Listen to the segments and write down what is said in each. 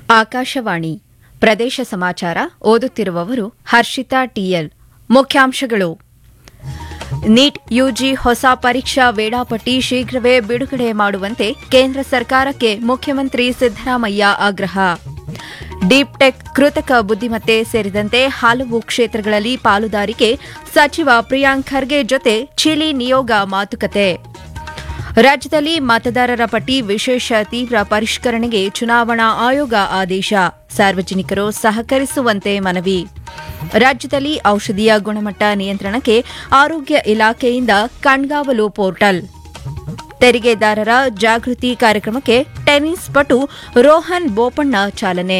ಆಕಾಶವಾಣಿ ಪ್ರದೇಶ ಸಮಾಚಾರ ಓದುತ್ತಿರುವವರು ಹರ್ಷಿತಾ ಟಿಎಲ್ ಮುಖ್ಯಾಂಶಗಳು ನೀಟ್ ಯುಜಿ ಹೊಸ ಪರೀಕ್ಷಾ ವೇಳಾಪಟ್ಟಿ ಶೀಘ್ರವೇ ಬಿಡುಗಡೆ ಮಾಡುವಂತೆ ಕೇಂದ್ರ ಸರ್ಕಾರಕ್ಕೆ ಮುಖ್ಯಮಂತ್ರಿ ಸಿದ್ದರಾಮಯ್ಯ ಆಗ್ರಹ ಡೀಪ್ ಟೆಕ್ ಕೃತಕ ಬುದ್ದಿಮತ್ತೆ ಸೇರಿದಂತೆ ಹಲವು ಕ್ಷೇತ್ರಗಳಲ್ಲಿ ಪಾಲುದಾರಿಕೆ ಸಚಿವ ಪ್ರಿಯಾಂಕ್ ಖರ್ಗೆ ಜೊತೆ ಚಿಲಿ ನಿಯೋಗ ಮಾತುಕತೆ ರಾಜ್ಯದಲ್ಲಿ ಮತದಾರರ ಪಟ್ಟಿ ವಿಶೇಷ ತೀವ್ರ ಪರಿಷ್ಕರಣೆಗೆ ಚುನಾವಣಾ ಆಯೋಗ ಆದೇಶ ಸಾರ್ವಜನಿಕರು ಸಹಕರಿಸುವಂತೆ ಮನವಿ ರಾಜ್ಯದಲ್ಲಿ ಔಷಧಿಯ ಗುಣಮಟ್ಟ ನಿಯಂತ್ರಣಕ್ಕೆ ಆರೋಗ್ಯ ಇಲಾಖೆಯಿಂದ ಕಣ್ಗಾವಲು ಪೋರ್ಟಲ್ ತೆರಿಗೆದಾರರ ಜಾಗೃತಿ ಕಾರ್ಯಕ್ರಮಕ್ಕೆ ಟೆನ್ನಿಸ್ ಪಟು ರೋಹನ್ ಬೋಪಣ್ಣ ಚಾಲನೆ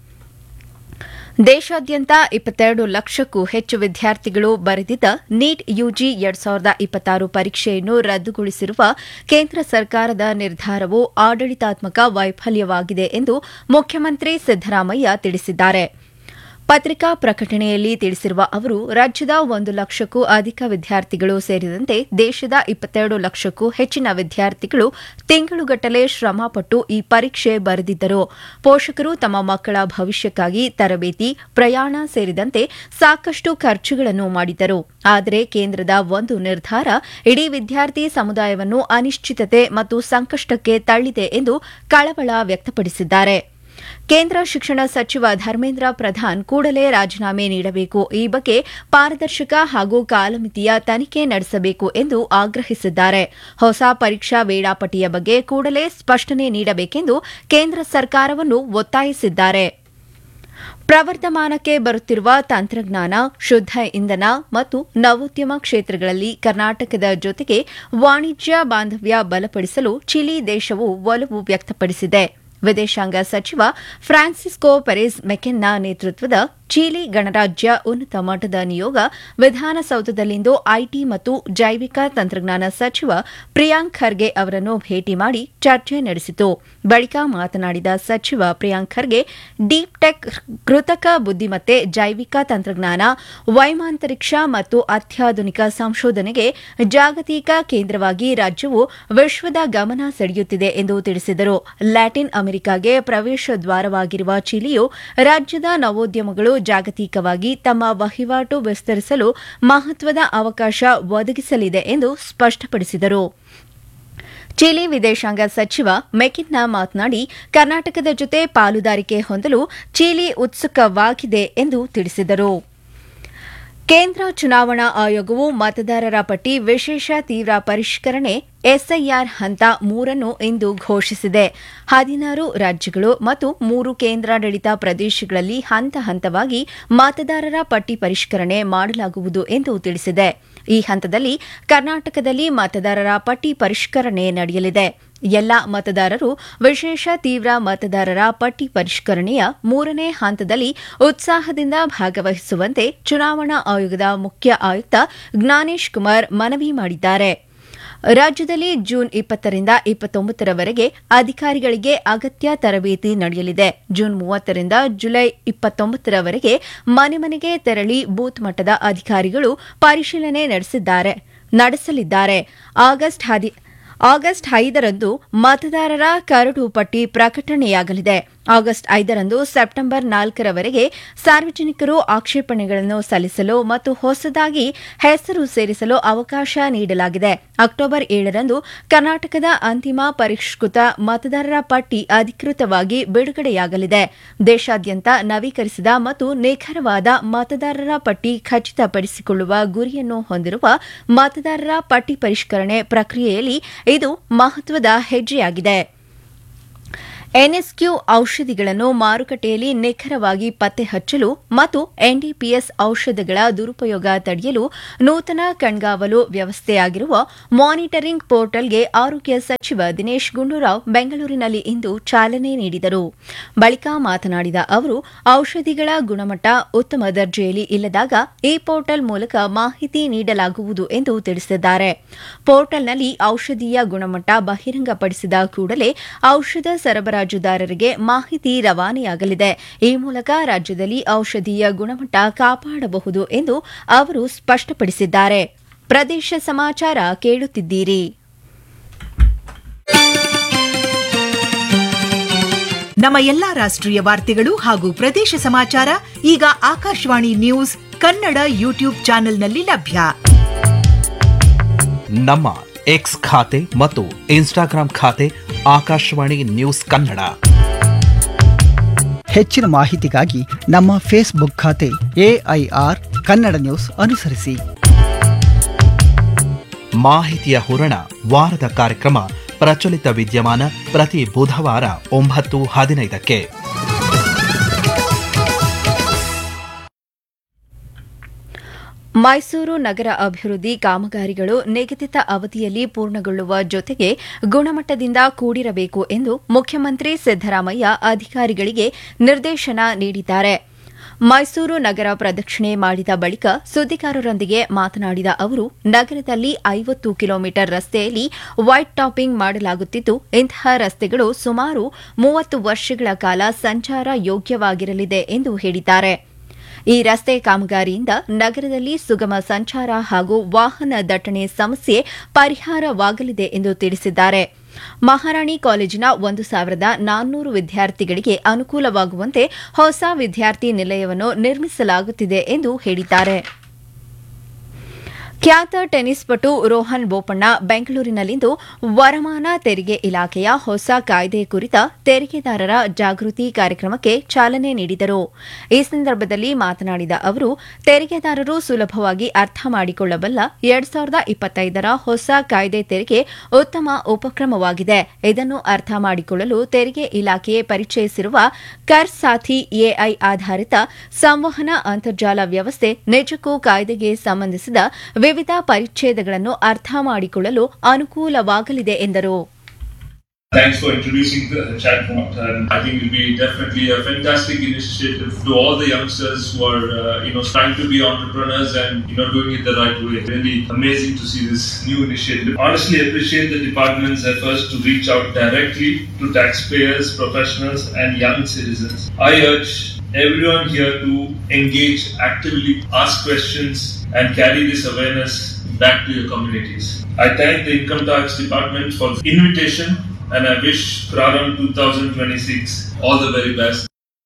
ದೇಶಾದ್ಯಂತ ಇಪ್ಪತ್ತೆರಡು ಲಕ್ಷಕ್ಕೂ ಹೆಚ್ಚು ವಿದ್ಯಾರ್ಥಿಗಳು ಬರೆದಿದ್ದ ನೀಟ್ ಯುಜಿ ಎರಡ್ ಸಾವಿರದ ಇಪ್ಪತ್ತಾರು ಪರೀಕ್ಷೆಯನ್ನು ರದ್ದುಗೊಳಿಸಿರುವ ಕೇಂದ್ರ ಸರ್ಕಾರದ ನಿರ್ಧಾರವು ಆಡಳಿತಾತ್ಮಕ ವೈಫಲ್ಯವಾಗಿದೆ ಎಂದು ಮುಖ್ಯಮಂತ್ರಿ ಸಿದ್ದರಾಮಯ್ಯ ತಿಳಿಸಿದ್ದಾರೆ ಪತ್ರಿಕಾ ಪ್ರಕಟಣೆಯಲ್ಲಿ ತಿಳಿಸಿರುವ ಅವರು ರಾಜ್ಯದ ಒಂದು ಲಕ್ಷಕ್ಕೂ ಅಧಿಕ ವಿದ್ಯಾರ್ಥಿಗಳು ಸೇರಿದಂತೆ ದೇಶದ ಇಪ್ಪತ್ತೆರಡು ಲಕ್ಷಕ್ಕೂ ಹೆಚ್ಚಿನ ವಿದ್ಯಾರ್ಥಿಗಳು ತಿಂಗಳುಗಟ್ಟಲೆ ಶ್ರಮಪಟ್ಟು ಈ ಪರೀಕ್ಷೆ ಬರೆದಿದ್ದರು ಪೋಷಕರು ತಮ್ಮ ಮಕ್ಕಳ ಭವಿಷ್ಯಕ್ಕಾಗಿ ತರಬೇತಿ ಪ್ರಯಾಣ ಸೇರಿದಂತೆ ಸಾಕಷ್ಟು ಖರ್ಚುಗಳನ್ನು ಮಾಡಿದ್ದರು ಆದರೆ ಕೇಂದ್ರದ ಒಂದು ನಿರ್ಧಾರ ಇಡೀ ವಿದ್ಯಾರ್ಥಿ ಸಮುದಾಯವನ್ನು ಅನಿಶ್ಚಿತತೆ ಮತ್ತು ಸಂಕಷ್ಟಕ್ಕೆ ತಳ್ಳಿದೆ ಎಂದು ಕಳವಳ ವ್ಯಕ್ತಪಡಿಸಿದ್ದಾರೆ ಕೇಂದ್ರ ಶಿಕ್ಷಣ ಸಚಿವ ಧರ್ಮೇಂದ್ರ ಪ್ರಧಾನ್ ಕೂಡಲೇ ರಾಜೀನಾಮೆ ನೀಡಬೇಕು ಈ ಬಗ್ಗೆ ಪಾರದರ್ಶಕ ಹಾಗೂ ಕಾಲಮಿತಿಯ ತನಿಖೆ ನಡೆಸಬೇಕು ಎಂದು ಆಗ್ರಹಿಸಿದ್ದಾರೆ ಹೊಸ ಪರೀಕ್ಷಾ ವೇಳಾಪಟ್ಟಿಯ ಬಗ್ಗೆ ಕೂಡಲೇ ಸ್ಪಷ್ಟನೆ ನೀಡಬೇಕೆಂದು ಕೇಂದ್ರ ಸರ್ಕಾರವನ್ನು ಒತ್ತಾಯಿಸಿದ್ದಾರೆ ಪ್ರವರ್ಧಮಾನಕ್ಕೆ ಬರುತ್ತಿರುವ ತಂತ್ರಜ್ಞಾನ ಶುದ್ದ ಇಂಧನ ಮತ್ತು ನವೋದ್ಯಮ ಕ್ಷೇತ್ರಗಳಲ್ಲಿ ಕರ್ನಾಟಕದ ಜೊತೆಗೆ ವಾಣಿಜ್ಯ ಬಾಂಧವ್ಯ ಬಲಪಡಿಸಲು ಚಿಲಿ ದೇಶವು ಒಲವು ವ್ಯಕ್ತಪಡಿಸಿದೆ ವಿದೇಶಾಂಗ ಸಚಿವ ಫ್ರಾನ್ಸಿಸ್ಕೋ ಪೆರೆಸ್ ಮೆಕೆನ್ನ ನೇತೃತ್ವದ ಚೀಲಿ ಗಣರಾಜ್ಯ ಉನ್ನತ ಮಟ್ಟದ ನಿಯೋಗ ವಿಧಾನಸೌಧದಲ್ಲಿಂದು ಐಟಿ ಮತ್ತು ಜೈವಿಕ ತಂತ್ರಜ್ಞಾನ ಸಚಿವ ಪ್ರಿಯಾಂಕ್ ಖರ್ಗೆ ಅವರನ್ನು ಭೇಟಿ ಮಾಡಿ ಚರ್ಚೆ ನಡೆಸಿತು ಬಳಿಕ ಮಾತನಾಡಿದ ಸಚಿವ ಪ್ರಿಯಾಂಕ್ ಖರ್ಗೆ ಡೀಪ್ ಟೆಕ್ ಕೃತಕ ಬುದ್ದಿಮತ್ತೆ ಜೈವಿಕ ತಂತ್ರಜ್ಞಾನ ವೈಮಾಂತರಿಕ್ಷ ಮತ್ತು ಅತ್ಯಾಧುನಿಕ ಸಂಶೋಧನೆಗೆ ಜಾಗತಿಕ ಕೇಂದ್ರವಾಗಿ ರಾಜ್ಯವು ವಿಶ್ವದ ಗಮನ ಸೆಳೆಯುತ್ತಿದೆ ಎಂದು ತಿಳಿಸಿದರು ಲ್ಯಾಟಿನ್ ಅಮೆರಿಕಾಗೆ ಪ್ರವೇಶ ದ್ವಾರವಾಗಿರುವ ಚಿಲಿಯು ರಾಜ್ಯದ ನವೋದ್ಯಮಗಳು ಜಾಗತಿಕವಾಗಿ ತಮ್ಮ ವಹಿವಾಟು ವಿಸ್ತರಿಸಲು ಮಹತ್ವದ ಅವಕಾಶ ಒದಗಿಸಲಿದೆ ಎಂದು ಸ್ಪಷ್ಟಪಡಿಸಿದರು ಚಿಲಿ ವಿದೇಶಾಂಗ ಸಚಿವ ಮೆಕಿನ್ನ ಮಾತನಾಡಿ ಕರ್ನಾಟಕದ ಜೊತೆ ಪಾಲುದಾರಿಕೆ ಹೊಂದಲು ಚಿಲಿ ಉತ್ಸುಕವಾಗಿದೆ ಎಂದು ತಿಳಿಸಿದರು ಕೇಂದ್ರ ಚುನಾವಣಾ ಆಯೋಗವು ಮತದಾರರ ಪಟ್ಟಿ ವಿಶೇಷ ತೀವ್ರ ಪರಿಷ್ಕರಣೆ ಎಸ್ಐಆರ್ ಹಂತ ಮೂರನ್ನು ಇಂದು ಘೋಷಿಸಿದೆ ಹದಿನಾರು ರಾಜ್ಯಗಳು ಮತ್ತು ಮೂರು ಕೇಂದ್ರಾಡಳಿತ ಪ್ರದೇಶಗಳಲ್ಲಿ ಹಂತ ಹಂತವಾಗಿ ಮತದಾರರ ಪಟ್ಟಿ ಪರಿಷ್ಕರಣೆ ಮಾಡಲಾಗುವುದು ಎಂದು ತಿಳಿಸಿದೆ ಈ ಹಂತದಲ್ಲಿ ಕರ್ನಾಟಕದಲ್ಲಿ ಮತದಾರರ ಪಟ್ಟಿ ಪರಿಷ್ಕರಣೆ ನಡೆಯಲಿದೆ ಎಲ್ಲ ಮತದಾರರು ವಿಶೇಷ ತೀವ್ರ ಮತದಾರರ ಪಟ್ಟಿ ಪರಿಷ್ಕರಣೆಯ ಮೂರನೇ ಹಂತದಲ್ಲಿ ಉತ್ಸಾಹದಿಂದ ಭಾಗವಹಿಸುವಂತೆ ಚುನಾವಣಾ ಆಯೋಗದ ಮುಖ್ಯ ಆಯುಕ್ತ ಜ್ಞಾನೇಶ್ ಕುಮಾರ್ ಮನವಿ ಮಾಡಿದ್ದಾರೆ ರಾಜ್ಯದಲ್ಲಿ ಜೂನ್ ಇಪ್ಪತ್ತರಿಂದ ಇಪ್ಪತ್ತೊಂಬತ್ತರವರೆಗೆ ಅಧಿಕಾರಿಗಳಿಗೆ ಅಗತ್ಯ ತರಬೇತಿ ನಡೆಯಲಿದೆ ಜೂನ್ ಮೂವತ್ತರಿಂದ ಜುಲೈ ಇಪ್ಪತ್ತೊಂಬತ್ತರವರೆಗೆ ಮನೆ ಮನೆಗೆ ತೆರಳಿ ಬೂತ್ ಮಟ್ಟದ ಅಧಿಕಾರಿಗಳು ಪರಿಶೀಲನೆ ನಡೆಸಿದ್ದಾರೆ ನಡೆಸಲಿದ್ದಾರೆ ಆಗಸ್ಟ್ ಹದಿ ಆಗಸ್ಟ್ ಐದರಂದು ಮತದಾರರ ಕರಡು ಪಟ್ಟಿ ಪ್ರಕಟಣೆಯಾಗಲಿದೆ ಆಗಸ್ಟ್ ಐದರಂದು ಸೆಪ್ಟೆಂಬರ್ ನಾಲ್ಕರವರೆಗೆ ಸಾರ್ವಜನಿಕರು ಆಕ್ಷೇಪಣೆಗಳನ್ನು ಸಲ್ಲಿಸಲು ಮತ್ತು ಹೊಸದಾಗಿ ಹೆಸರು ಸೇರಿಸಲು ಅವಕಾಶ ನೀಡಲಾಗಿದೆ ಅಕ್ಟೋಬರ್ ಏಳರಂದು ಕರ್ನಾಟಕದ ಅಂತಿಮ ಪರಿಷ್ಕೃತ ಮತದಾರರ ಪಟ್ಟಿ ಅಧಿಕೃತವಾಗಿ ಬಿಡುಗಡೆಯಾಗಲಿದೆ ದೇಶಾದ್ಯಂತ ನವೀಕರಿಸಿದ ಮತ್ತು ನಿಖರವಾದ ಮತದಾರರ ಪಟ್ಟಿ ಖಚಿತಪಡಿಸಿಕೊಳ್ಳುವ ಗುರಿಯನ್ನು ಹೊಂದಿರುವ ಮತದಾರರ ಪಟ್ಟಿ ಪರಿಷ್ಕರಣೆ ಪ್ರಕ್ರಿಯೆಯಲ್ಲಿ ಇದು ಮಹತ್ವದ ಹೆಜ್ಜೆಯಾಗಿದೆ ಎನ್ಎಸ್ಕ್ಯೂ ಔಷಧಿಗಳನ್ನು ಮಾರುಕಟ್ಟೆಯಲ್ಲಿ ನಿಖರವಾಗಿ ಪತ್ತೆ ಹಚ್ಚಲು ಮತ್ತು ಎನ್ಡಿಪಿಎಸ್ ಔಷಧಗಳ ದುರುಪಯೋಗ ತಡೆಯಲು ನೂತನ ಕಣ್ಗಾವಲು ವ್ಯವಸ್ಥೆಯಾಗಿರುವ ಮಾನಿಟರಿಂಗ್ ಪೋರ್ಟಲ್ಗೆ ಆರೋಗ್ಯ ಸಚಿವ ದಿನೇಶ್ ಗುಂಡೂರಾವ್ ಬೆಂಗಳೂರಿನಲ್ಲಿ ಇಂದು ಚಾಲನೆ ನೀಡಿದರು ಬಳಿಕ ಮಾತನಾಡಿದ ಅವರು ಔಷಧಿಗಳ ಗುಣಮಟ್ಟ ಉತ್ತಮ ದರ್ಜೆಯಲ್ಲಿ ಇಲ್ಲದಾಗ ಈ ಪೋರ್ಟಲ್ ಮೂಲಕ ಮಾಹಿತಿ ನೀಡಲಾಗುವುದು ಎಂದು ತಿಳಿಸಿದ್ದಾರೆ ಪೋರ್ಟಲ್ನಲ್ಲಿ ಔಷಧೀಯ ಗುಣಮಟ್ಟ ಬಹಿರಂಗಪಡಿಸಿದ ಕೂಡಲೇ ಔಷಧ ಸರಬರಾಜುದಾರರಿಗೆ ಮಾಹಿತಿ ರವಾನೆಯಾಗಲಿದೆ ಈ ಮೂಲಕ ರಾಜ್ಯದಲ್ಲಿ ಔಷಧೀಯ ಗುಣಮಟ್ಟ ಕಾಪಾಡಬಹುದು ಎಂದು ಅವರು ಸ್ಪಷ್ಟಪಡಿಸಿದ್ದಾರೆ ಪ್ರದೇಶ ಸಮಾಚಾರ ಕೇಳುತ್ತಿದ್ದೀರಿ ನಮ್ಮ ಎಲ್ಲಾ ರಾಷ್ಟ್ರೀಯ ವಾರ್ತೆಗಳು ಹಾಗೂ ಪ್ರದೇಶ ಸಮಾಚಾರ ಈಗ ಆಕಾಶವಾಣಿ ನ್ಯೂಸ್ ಕನ್ನಡ ಯೂಟ್ಯೂಬ್ ಚಾನೆಲ್ನಲ್ಲಿ ಲಭ್ಯ ನಮ್ಮ ಎಕ್ಸ್ ಖಾತೆ ಮತ್ತು ಇನ್ಸ್ಟಾಗ್ರಾಂ ಖಾತೆ ಆಕಾಶವಾಣಿ ನ್ಯೂಸ್ ಕನ್ನಡ ಹೆಚ್ಚಿನ ಮಾಹಿತಿಗಾಗಿ ನಮ್ಮ ಫೇಸ್ಬುಕ್ ಖಾತೆ ಎಐಆರ್ ಕನ್ನಡ ನ್ಯೂಸ್ ಅನುಸರಿಸಿ ಮಾಹಿತಿಯ ಹೂರಣ ವಾರದ ಕಾರ್ಯಕ್ರಮ ಪ್ರಚಲಿತ ವಿದ್ಯಮಾನ ಪ್ರತಿ ಬುಧವಾರ ಒಂಬತ್ತು ಹದಿನೈದಕ್ಕೆ ಮೈಸೂರು ನಗರ ಅಭಿವೃದ್ಧಿ ಕಾಮಗಾರಿಗಳು ನಿಗದಿತ ಅವಧಿಯಲ್ಲಿ ಪೂರ್ಣಗೊಳ್ಳುವ ಜೊತೆಗೆ ಗುಣಮಟ್ಟದಿಂದ ಕೂಡಿರಬೇಕು ಎಂದು ಮುಖ್ಯಮಂತ್ರಿ ಸಿದ್ದರಾಮಯ್ಯ ಅಧಿಕಾರಿಗಳಿಗೆ ನಿರ್ದೇಶನ ನೀಡಿದ್ದಾರೆ ಮೈಸೂರು ನಗರ ಪ್ರದಕ್ಷಿಣೆ ಮಾಡಿದ ಬಳಿಕ ಸುದ್ದಿಗಾರರೊಂದಿಗೆ ಮಾತನಾಡಿದ ಅವರು ನಗರದಲ್ಲಿ ಐವತ್ತು ಕಿಲೋಮೀಟರ್ ರಸ್ತೆಯಲ್ಲಿ ವೈಟ್ ಟಾಪಿಂಗ್ ಮಾಡಲಾಗುತ್ತಿದ್ದು ಇಂತಹ ರಸ್ತೆಗಳು ಸುಮಾರು ಮೂವತ್ತು ವರ್ಷಗಳ ಕಾಲ ಸಂಚಾರ ಯೋಗ್ಯವಾಗಿರಲಿದೆ ಎಂದು ಹೇಳಿದ್ದಾರೆ ಈ ರಸ್ತೆ ಕಾಮಗಾರಿಯಿಂದ ನಗರದಲ್ಲಿ ಸುಗಮ ಸಂಚಾರ ಹಾಗೂ ವಾಹನ ದಟ್ಟಣೆ ಸಮಸ್ಯೆ ಪರಿಹಾರವಾಗಲಿದೆ ಎಂದು ತಿಳಿಸಿದ್ದಾರೆ ಮಹಾರಾಣಿ ಕಾಲೇಜಿನ ಒಂದು ಸಾವಿರದ ನಾನ್ನೂರು ವಿದ್ಯಾರ್ಥಿಗಳಿಗೆ ಅನುಕೂಲವಾಗುವಂತೆ ಹೊಸ ವಿದ್ಯಾರ್ಥಿ ನಿಲಯವನ್ನು ನಿರ್ಮಿಸಲಾಗುತ್ತಿದೆ ಎಂದು ಹೇಳಿದ್ದಾರೆ ಖ್ಯಾತ ಟೆನ್ನಿಸ್ ಪಟು ರೋಹನ್ ಬೋಪಣ್ಣ ಬೆಂಗಳೂರಿನಲ್ಲಿಂದು ವರಮಾನ ತೆರಿಗೆ ಇಲಾಖೆಯ ಹೊಸ ಕಾಯ್ದೆ ಕುರಿತ ತೆರಿಗೆದಾರರ ಜಾಗೃತಿ ಕಾರ್ಯಕ್ರಮಕ್ಕೆ ಚಾಲನೆ ನೀಡಿದರು ಈ ಸಂದರ್ಭದಲ್ಲಿ ಮಾತನಾಡಿದ ಅವರು ತೆರಿಗೆದಾರರು ಸುಲಭವಾಗಿ ಅರ್ಥ ಮಾಡಿಕೊಳ್ಳಬಲ್ಲ ಎರಡ್ ಸಾವಿರದ ಇಪ್ಪತ್ತೈದರ ಹೊಸ ಕಾಯ್ದೆ ತೆರಿಗೆ ಉತ್ತಮ ಉಪಕ್ರಮವಾಗಿದೆ ಇದನ್ನು ಅರ್ಥ ಮಾಡಿಕೊಳ್ಳಲು ತೆರಿಗೆ ಇಲಾಖೆ ಪರಿಚಯಿಸಿರುವ ಕರ್ ಸಾಥಿ ಎಐ ಆಧಾರಿತ ಸಂವಹನ ಅಂತರ್ಜಾಲ ವ್ಯವಸ್ಥೆ ನಿಜಕ್ಕೂ ಕಾಯ್ದೆಗೆ ಸಂಬಂಧಿಸಿದ ವಿವಿಧ ಪರಿಚ್ಛೇದಗಳನ್ನು ಅರ್ಥ ಮಾಡಿಕೊಳ್ಳಲು ಅನುಕೂಲವಾಗಲಿದೆ ಎಂದರು Thanks for introducing the chatbot, and I think it will be definitely a fantastic initiative to all the youngsters who are, uh, you know, trying to be entrepreneurs and you know doing it the right way. Really amazing to see this new initiative. Honestly, appreciate the department's efforts to reach out directly to taxpayers, professionals, and young citizens. I urge everyone here to engage actively, ask questions, and carry this awareness back to your communities. I thank the Income Tax Department for the invitation and I wish Praram 2026 all the very best.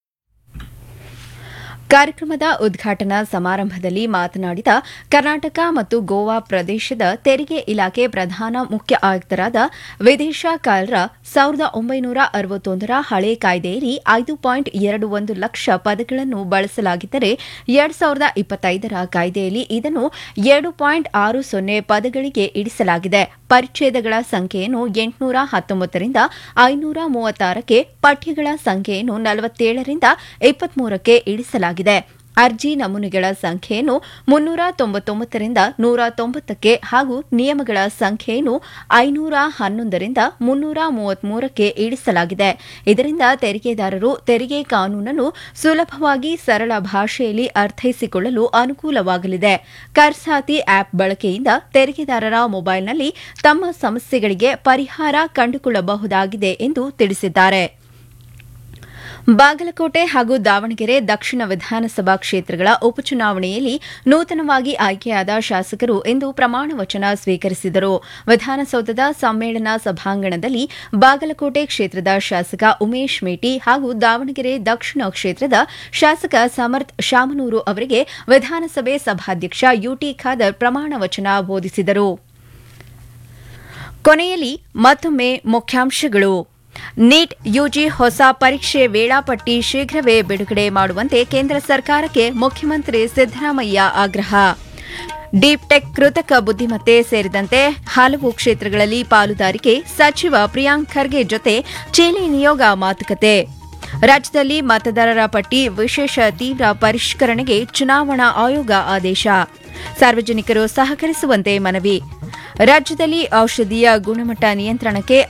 ಕಾರ್ಯಕ್ರಮದ ಉದ್ಘಾಟನಾ ಸಮಾರಂಭದಲ್ಲಿ ಮಾತನಾಡಿದ ಕರ್ನಾಟಕ ಮತ್ತು ಗೋವಾ ಪ್ರದೇಶದ ತೆರಿಗೆ ಇಲಾಖೆ ಪ್ರಧಾನ ಮುಖ್ಯ ಆಯುಕ್ತರಾದ ವಿದೇಶ ಕಾಲ್ರ ಸಾವಿರದ ಒಂಬೈನೂರ ಅರವತ್ತೊಂದರ ಹಳೆ ಕಾಯ್ದೆಯಲ್ಲಿ ಐದು ಪಾಯಿಂಟ್ ಎರಡು ಒಂದು ಲಕ್ಷ ಪದಗಳನ್ನು ಬಳಸಲಾಗಿದ್ದರೆ ಎರಡ್ ಸಾವಿರದ ಇಪ್ಪತ್ತೈದರ ಕಾಯ್ದೆಯಲ್ಲಿ ಇದನ್ನು ಎರಡು ಪಾಯಿಂಟ್ ಆರು ಸೊನ್ನೆ ಪದಗಳಿಗೆ ಇಡಿಸಲಾಗಿದೆ ಪರಿಚ್ಛೇದಗಳ ಸಂಖ್ಯೆಯನ್ನು ಎಂಟುನೂರ ಹತ್ತೊಂಬತ್ತರಿಂದ ಐನೂರ ಮೂವತ್ತಾರಕ್ಕೆ ಪಠ್ಯಗಳ ಸಂಖ್ಯೆಯನ್ನು ನಲವತ್ತೇಳರಿಂದ ಇಪ್ಪತ್ಮೂರಕ್ಕೆ ಇಳಿಸಲಾಗಿದೆ ಅರ್ಜಿ ನಮೂನೆಗಳ ಸಂಖ್ಯೆಯನ್ನು ಮುನ್ನೂರ ತೊಂಬತ್ತೊಂಬತ್ತರಿಂದ ನೂರ ತೊಂಬತ್ತಕ್ಕೆ ಹಾಗೂ ನಿಯಮಗಳ ಸಂಖ್ಯೆಯನ್ನು ಐನೂರ ಹನ್ನೊಂದರಿಂದ ಮುನ್ನೂರ ಮೂವತ್ಮೂರಕ್ಕೆ ಇಳಿಸಲಾಗಿದೆ ಇದರಿಂದ ತೆರಿಗೆದಾರರು ತೆರಿಗೆ ಕಾನೂನನ್ನು ಸುಲಭವಾಗಿ ಸರಳ ಭಾಷೆಯಲ್ಲಿ ಅರ್ಥೈಸಿಕೊಳ್ಳಲು ಅನುಕೂಲವಾಗಲಿದೆ ಕರ್ಸಾತಿ ಆಪ್ ಬಳಕೆಯಿಂದ ತೆರಿಗೆದಾರರ ಮೊಬೈಲ್ನಲ್ಲಿ ತಮ್ಮ ಸಮಸ್ಯೆಗಳಿಗೆ ಪರಿಹಾರ ಕಂಡುಕೊಳ್ಳಬಹುದಾಗಿದೆ ಎಂದು ತಿಳಿಸಿದ್ದಾರೆ ಬಾಗಲಕೋಟೆ ಹಾಗೂ ದಾವಣಗೆರೆ ದಕ್ಷಿಣ ವಿಧಾನಸಭಾ ಕ್ಷೇತ್ರಗಳ ಉಪಚುನಾವಣೆಯಲ್ಲಿ ನೂತನವಾಗಿ ಆಯ್ಕೆಯಾದ ಶಾಸಕರು ಇಂದು ಪ್ರಮಾಣ ವಚನ ಸ್ವೀಕರಿಸಿದರು ವಿಧಾನಸೌಧದ ಸಮ್ಮೇಳನ ಸಭಾಂಗಣದಲ್ಲಿ ಬಾಗಲಕೋಟೆ ಕ್ಷೇತ್ರದ ಶಾಸಕ ಉಮೇಶ್ ಮೇಟಿ ಹಾಗೂ ದಾವಣಗೆರೆ ದಕ್ಷಿಣ ಕ್ಷೇತ್ರದ ಶಾಸಕ ಸಮರ್ಥ್ ಶಾಮನೂರು ಅವರಿಗೆ ವಿಧಾನಸಭೆ ಸಭಾಧ್ಯಕ್ಷ ಯುಟಿ ಖಾದರ್ ಪ್ರಮಾಣ ವಚನ ಬೋಧಿಸಿದರು ಕೊನೆಯಲ್ಲಿ ಮತ್ತೊಮ್ಮೆ ಮುಖ್ಯಾಂಶಗಳು ನೀಟ್ ಯುಜಿ ಹೊಸ ಪರೀಕ್ಷೆ ವೇಳಾಪಟ್ಟಿ ಶೀಘ್ರವೇ ಬಿಡುಗಡೆ ಮಾಡುವಂತೆ ಕೇಂದ್ರ ಸರ್ಕಾರಕ್ಕೆ ಮುಖ್ಯಮಂತ್ರಿ ಸಿದ್ದರಾಮಯ್ಯ ಆಗ್ರಹ ಡೀಪ್ ಟೆಕ್ ಕೃತಕ ಬುದ್ದಿಮತ್ತೆ ಸೇರಿದಂತೆ ಹಲವು ಕ್ಷೇತ್ರಗಳಲ್ಲಿ ಪಾಲುದಾರಿಕೆ ಸಚಿವ ಪ್ರಿಯಾಂಕ್ ಖರ್ಗೆ ಜೊತೆ ಚೀಲಿ ನಿಯೋಗ ಮಾತುಕತೆ ರಾಜ್ಯದಲ್ಲಿ ಮತದಾರರ ಪಟ್ಟಿ ವಿಶೇಷ ತೀವ್ರ ಪರಿಷ್ಕರಣೆಗೆ ಚುನಾವಣಾ ಆಯೋಗ ಆದೇಶ ಸಾರ್ವಜನಿಕರು ಸಹಕರಿಸುವಂತೆ ಮನವಿ ರಾಜ್ಯದಲ್ಲಿ ಔಷಧಿಯ ಗುಣಮಟ್ಟ ನಿಯಂತ್ರಣಕ್ಕೆ